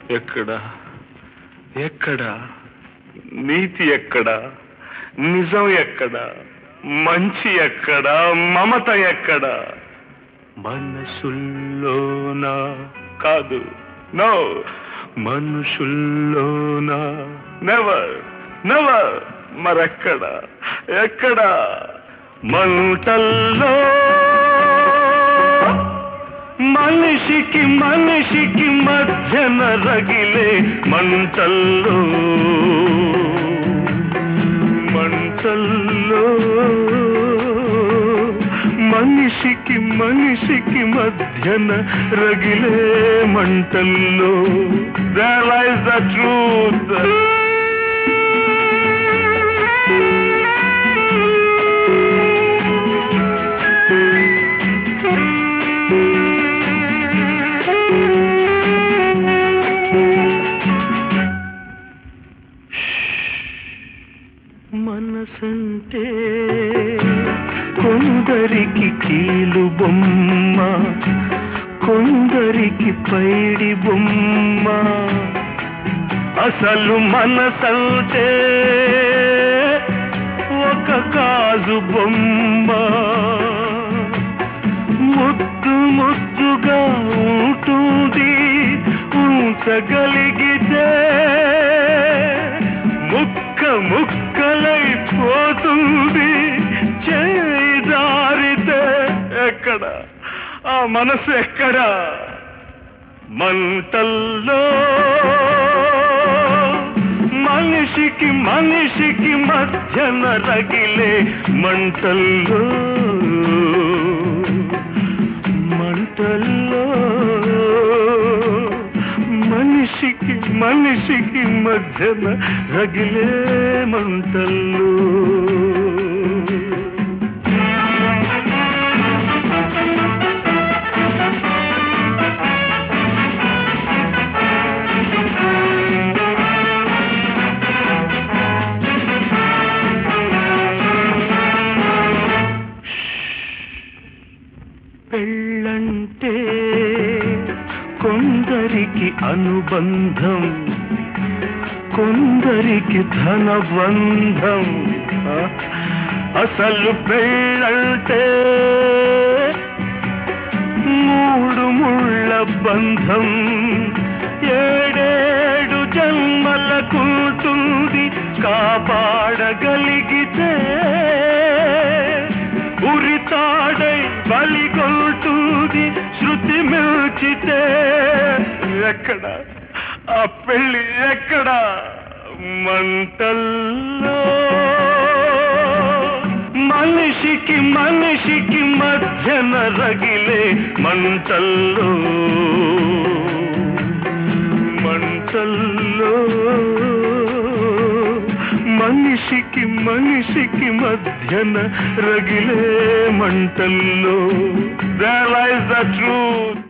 ఎక్కడ ఎక్కడ నీతి ఎక్కడ నిజం ఎక్కడ మంచి ఎక్కడ మమత ఎక్కడ మనసుల్లోనా కాదు నో మనుషుల్లోనా నెవర్ నెవర్ మరెక్కడ ఎక్కడ మంటల్లో మనిషికి మనిషికి మధ్యన రగిలే మంటల్లో మంటల్లో మనిషికి మనిషికి మధ్యన రగిలే మంటల్లో రియలైజ్ ద ట్రూత్ మనసంటే కొందరికి కీలు బొమ్మ కొందరికి పైడి బొమ్మ అసలు మనసంటే ఒక కాజు బొమ్మ ముద్దు ముద్దుగా ఉంటుంది ఉంచగలిగితే ముక్క ముక్కలైపోతుంది చేయి జారితే ఎక్కడ ఆ మనసు ఎక్కడ మంటల్లో మనిషికి మనిషికి మధ్యన రగిలే మంటల్లో మంటల్లో మనిషికి మనిషికి మధ్యన రగిలే మంటల్లో పెళ్ళంటే కొందరికి అనుబంధం కొందరికి ధనబంధం ఆ, అసలు పెళ్ళంటే మూడు ముళ్ళ బంధం ఏడేడు జన్మలకుంటుంది కాపాడగలిగితే ఉరితాడై బలిగొల్టుంది శృతి మిల్చితే ఎక్కడ ఆ పెళ్ళి ఎక్కడ మంటల్లో మనిషికి మనిషికి మధ్యన రగిలే మంటల్లో మంటల్లో మనిషికి మనిషికి మధ్యన రగిలే మంటల్లో రియలైజ్ ద ట్రూత్